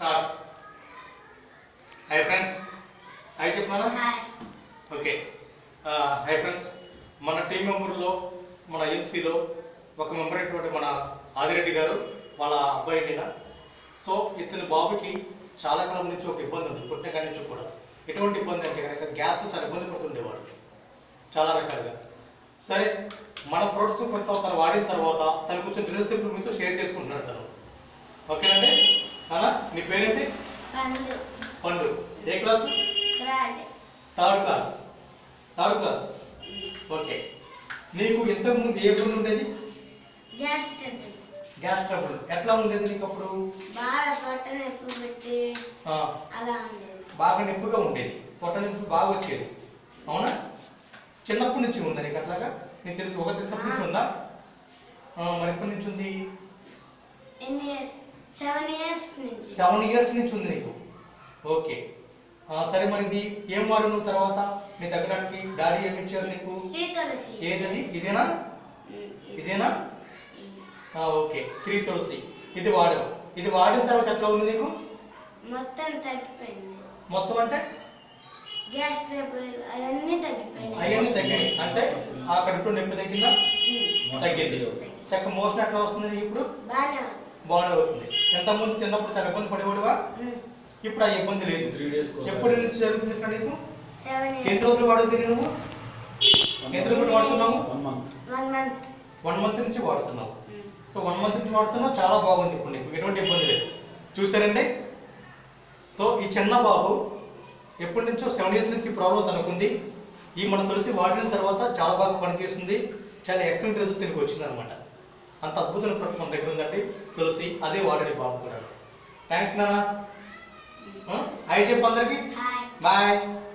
Start hi friends hi చెప్పినానా hi okay hi friends మన team మెంబర్లో మన ఎంసీలో ఒక మెంబర్ అయినటువంటి మన ఆదిరెడ్డి గారు వాళ్ళ అబ్బాయి నిన్న సో ఇతని బాబుకి చాలా కాలం నుంచి ఒక ఇబ్బంది ఉంది పుట్టిన కాడి నుంచి కూడా ఎటువంటి ఇబ్బంది అంటే కనుక గ్యాస్ చాలా ఇబ్బంది పడుతుండేవాడు చాలా రకాలుగా సరే మన ప్రొడక్ట్స్ కొంత తను వాడిన తర్వాత తనకు వచ్చిన రిజల్ట్స్ ఇప్పుడు మీతో షేర్ చేసుకుంటున్నాడు తను ఓకేనండి అలా నీ పేరేంటి పండు పండు ఏ class third third class third class okay నీకు ఇంతకు ముందు ఏ ఇబ్బంది ఉండేది గ్యాస్ ట్రబుల్ గ్యాస్ ట్రబుల్ ఎట్లా ఉండేది నీకు అప్పుడు బాగా పొట్ట నొప్పి పెట్టి ఆ, అలా ఉండేది బాగా నొప్పిగా ఉండేది పొట్ట నొప్పి బాగా వచ్చేది అవునా చిన్నప్పటి నుంచి ఉందా నీకు అట్లాగా నీకు తెలుసు ఒక తెలిసినప్పటి నుంచి ఉందా ఆ, మరి ఎప్పటి నుంచి ఉంది ఎన్ని ఇయర్స్ సెవెన్ ఇయర్స్ నుంచి సెవెన్ ఇయర్స్ నుంచి ఉంది నీకు ఓకే ఆ, సరే మరి ఇది ఏం వాడు నువ్వు తర్వాత నీ తగ్గడానికి డాడీ ఏమి ఇచ్చారు నీకు శ్రీ తులసి ఏదది ఇదేనా ఉమ్, ఇదేనా ఉమ్. ఆ, ఓకే శ్రీ తులసి ఇది వాడావు ఇది వాడిన తర్వాత ఎట్లా ఉంది నీకు మొత్తం తగ్గిపోయింది మొత్తం అంటే గ్యాస్ ట్రబుల్ అవన్నీ తగ్గిపోయినాయి అయ్యన్స్ తగ్గింది అంటే ఆ కడుపులో నొప్పి తగ్గిందా ఉమ్, తగ్గింది చక్క మోషన్ ఎట్లా వస్తుంది నీకు ఇప్పుడు బాగానే ఉంది బాగానే అవుతుంది ఎంత ముందు తిన్నప్పుడు చాలా ఇబ్బంది పడేవాడువా ఉమ్, ఇప్పుడు ఆ ఇబ్బంది లేదు త్రీ డేస్ ఎప్పటి నుంచి జరుగుతుంది ఇట్లా నీకు సెవెన్ ఎన్ని ఇయర్స్ రోజులు వాడుతుంది నువ్వు ఎన్ని రోజులు వాడుతున్నావు one month one month one month నుంచి వాడుతున్నావు ఉమ్, సో వన్ మంత్ నుంచి వాడుతున్నావు చాలా బాగుంది ఇప్పుడు నీకు ఎటువంటి ఇబ్బంది లేదు చూసారండి సో ఈ చిన్న బాబు ఎప్పటి నుంచో సెవెన్ ఇయర్స్ నుంచి ప్రాబ్లం తనకుంది ఈ మన తులసి వాడిన తర్వాత చాలా బాగా పనిచేస్తుంది చాలా ఎక్సలెంట్ రిజల్ట్ దీనికి వచ్చింది అనమాట అంత అద్భుతమైన ప్రొడక్ట్ మన దగ్గర ఉందండి తులసి అదే వాడండి బాబు కూడా థ్యాంక్స్ నాన్న హాయ్ చెప్పు అందరికి హాయ్ బాయ్